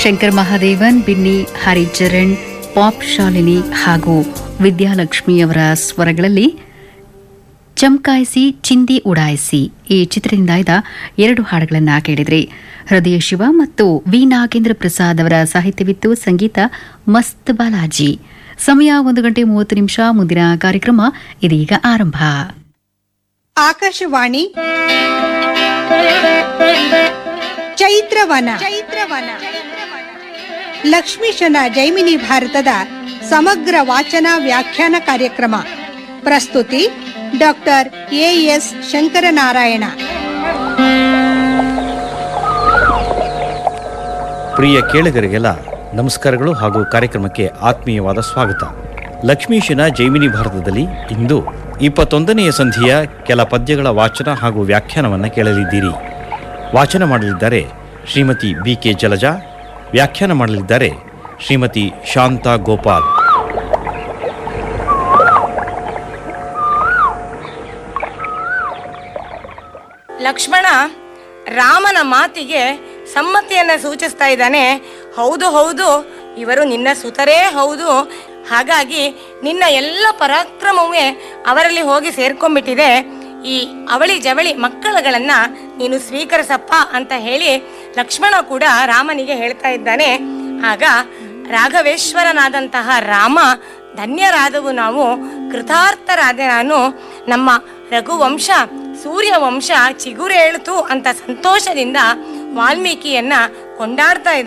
Shankar Mahadevan Benny Haricharan pop Shalini ಹಾಗೂ ವಿದ್ಯಾಲಕ್ಷ್ಮಿಯವರ ಸ್ವರಗಳಲ್ಲಿ ಚಮಕಾಯಿಸಿ ಚಿಂದಿ ಉಡಾಯಿಸಿ ಈ ಚಿತ್ರದಿಂದ ಆಯ್ದ ಎರಡು ಹಾಡುಗಳನ್ನು ಕೇಳಿದ್ರಿ ಹೃದಯ ಶಿವ ಮತ್ತು ವಿ ನಾಗೇಂದ್ರ ಪ್ರಸಾದ್ ಅವರ ಸಾಹಿತ್ಯವಿತ್ತು ಸಂಗೀತ ಮಸ್ತ್ ಬಾಲಾಜಿ ಸಮಯ ಒಂದು ಗಂಟೆ ಮೂವತ್ತು ನಿಮಿಷ ಮುಂದಿನ ಕಾರ್ಯಕ್ರಮ ಇದೀಗ ಆರಂಭ ಆಕಾಶವಾಣಿ ಚೈತ್ರವನ ಚೈತ್ರವನ ಲಕ್ಷ್ಮೀಶನ ಜೈಮಿನಿ ಭಾರತದ ಸಮಗ್ರ ವಾಚನ ವ್ಯಾಖ್ಯಾನ ಕಾರ್ಯಕ್ರಮ ಪ್ರಸ್ತುತಿ ಡಾಕ್ಟರ್ ಎ ಎಸ್ ಶಂಕರನಾರಾಯಣ ಪ್ರಿಯ ಕೇಳುಗರಿಗೆಲ್ಲ ನಮಸ್ಕಾರಗಳು ಹಾಗೂ ಕಾರ್ಯಕ್ರಮಕ್ಕೆ ಆತ್ಮೀಯವಾದ ಸ್ವಾಗತ ಲಕ್ಷ್ಮೀಶನ ಜೈಮಿನಿ ಭಾರತದಲ್ಲಿ ಇಂದು ಇಪ್ಪತ್ತೊಂದನೆಯ ಸಂಧಿಯ ಕೆಲ ಪದ್ಯಗಳ ವಾಚನ ಹಾಗೂ ವ್ಯಾಖ್ಯಾನವನ್ನು ಕೇಳಲಿದ್ದೀರಿ ವಾಚನ ಮಾಡಲಿದ್ದಾರೆ ಶ್ರೀಮತಿ ಬಿ ಕೆ ಜಲಜಾ ವ್ಯಾಖ್ಯಾನ ಮಾಡಲಿದ್ದಾರೆ ಶ್ರೀಮತಿ ಶಾಂತಾ ಗೋಪಾಲ್ ಲಕ್ಷ್ಮಣ ರಾಮನ ಮಾತಿಗೆ ಸಮ್ಮತಿಯನ್ನ ಸೂಚಿಸ್ತಾ ಇದ್ದಾನೆ ಹೌದು ಹೌದು ಇವರು ನಿನ್ನ ಸುತರೇ ಹೌದು ಹಾಗಾಗಿ ನಿನ್ನ ಎಲ್ಲ ಪರಾಕ್ರಮವೇ ಅವರಲ್ಲಿ ಹೋಗಿ ಸೇರ್ಕೊಂಡ್ಬಿಟ್ಟಿದೆ ಈ ಅವಳಿ ಜವಳಿ ಮಕ್ಕಳುಗಳನ್ನ ನೀನು ಸ್ವೀಕರಿಸಪ್ಪ ಅಂತ ಹೇಳಿ ಲಕ್ಷ್ಮಣ ಕೂಡ ರಾಮನಿಗೆ ಹೇಳ್ತಾ ಇದ್ದಾನೆ ಆಗ ರಾಘವೇಶ್ವರನಾದಂತಹ ರಾಮ ಧನ್ಯರಾದವು ನಾವು ಕೃತಾರ್ಥರಾದ ನಾನು ನಮ್ಮ ರಘುವಂಶ ಸೂರ್ಯವಂಶ ಚಿಗುರೇಳ್ತು ಅಂತ ಸಂತೋಷದಿಂದ ವಾಲ್ಮೀಕಿಯನ್ನ ಕೊಂಡಾಡ್ತಾ ಇದ್ದ